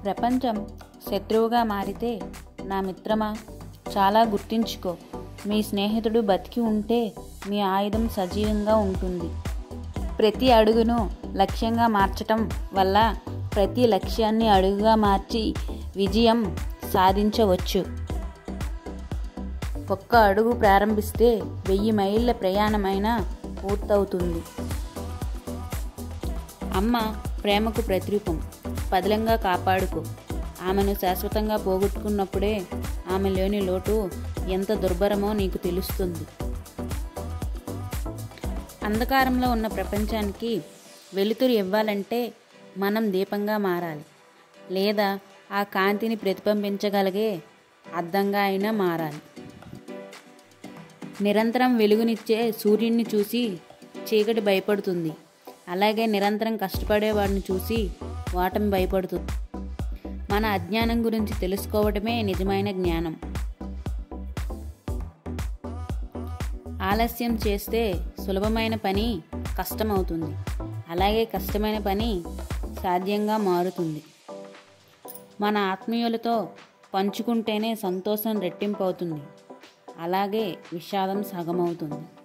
ప్రపంచం శత్రువుగా మారితే నా మిత్రమా చాలా గుర్తించుకో మీ స్నేహితుడు బతికి ఉంటే మీ ఆయుధం సజీవంగా ఉంటుంది ప్రతి అడుగును లక్ష్యంగా మార్చటం వల్ల ప్రతి లక్ష్యాన్ని అడుగుగా మార్చి విజయం సాధించవచ్చు ఒక్క అడుగు ప్రారంభిస్తే వెయ్యి మైళ్ళ ప్రయాణమైనా పూర్తవుతుంది అమ్మ ప్రేమకు ప్రతిరూపం పదిలంగా కాపాడుకో ఆమెను శాశ్వతంగా పోగొట్టుకున్నప్పుడే ఆమెలోని లోటు ఎంత దుర్భరమో నీకు తెలుస్తుంది అంధకారంలో ఉన్న ప్రపంచానికి వెలుతురు ఇవ్వాలంటే మనం దీపంగా మారాలి లేదా ఆ కాంతిని ప్రతిబింబించగలిగే అద్దంగా అయినా మారాలి నిరంతరం వెలుగునిచ్చే సూర్యుడిని చూసి చీకటి భయపడుతుంది అలాగే నిరంతరం కష్టపడేవాడిని చూసి వాటమి భయపడుతుంది మన అజ్ఞానం గురించి తెలుసుకోవడమే నిజమైన జ్ఞానం ఆలస్యం చేస్తే సులభమైన పని కష్టమవుతుంది అలాగే కష్టమైన పని సాధ్యంగా మారుతుంది మన ఆత్మీయులతో పంచుకుంటేనే సంతోషం రెట్టింపు అవుతుంది అలాగే విషాదం సగమవుతుంది